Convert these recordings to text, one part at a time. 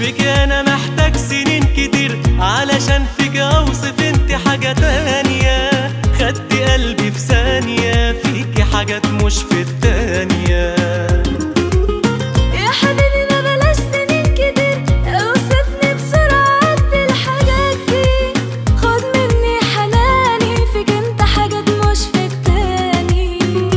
بك انا محتاج سنين كتير علشان فيك اوصف انت حاجة تانية خدت قلبي في ثانية فيكي حاجات مش في التانية يا حبيبي ما بلاش سنين كتير اوصفني بسرعة قد الحاجات دي خد مني حناني فيك انت حاجات مش في التاني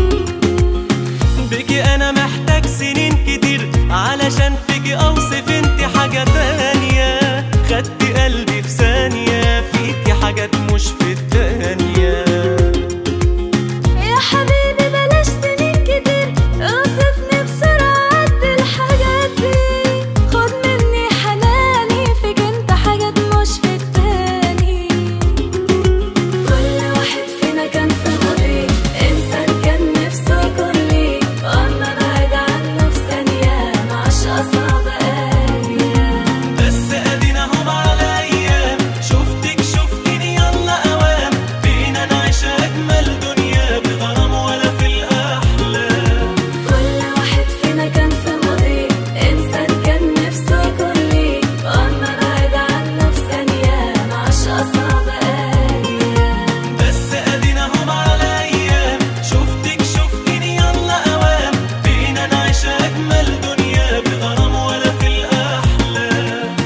بك انا محتاج سنين كتير علشان فيك اوصف انت حاجة تانية خدت قلبي في ثانية فيكي حاجات مش في التانية يا حبيبي بلاش سنين كتير اوصفني بسرعة قد الحاجات دي خد مني حناني فيك انت حاجات مش في التاني كل واحد فينا كان في ماضي انسان كان نفسه يكون ليه واما بعد عنه في ثانية معاش اصعب ايام بس ادينا هم على ايام شفتك شفتني يلا اوام بينا نعيش اجمل دنيا بغرام ولا في الاحلام كل واحد فينا كان في ماضي انسان كان نفسه يكون ليه واما بعد عنه في ثانية معاش اصعب ايام بس ادينا هم على ايام شفتك شفتني يلا اوام بينا نعيش اجمل دنيا بغرام ولا في الاحلام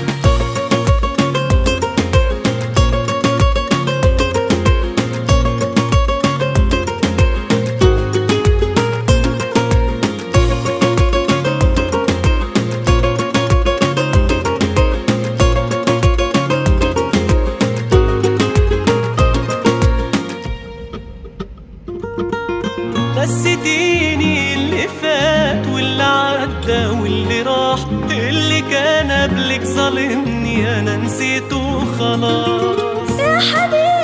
نسيتيني اللي فات واللي عدى واللي راح اللي كان قبلك ظالمني انا نسيته خلاص يا حبيبي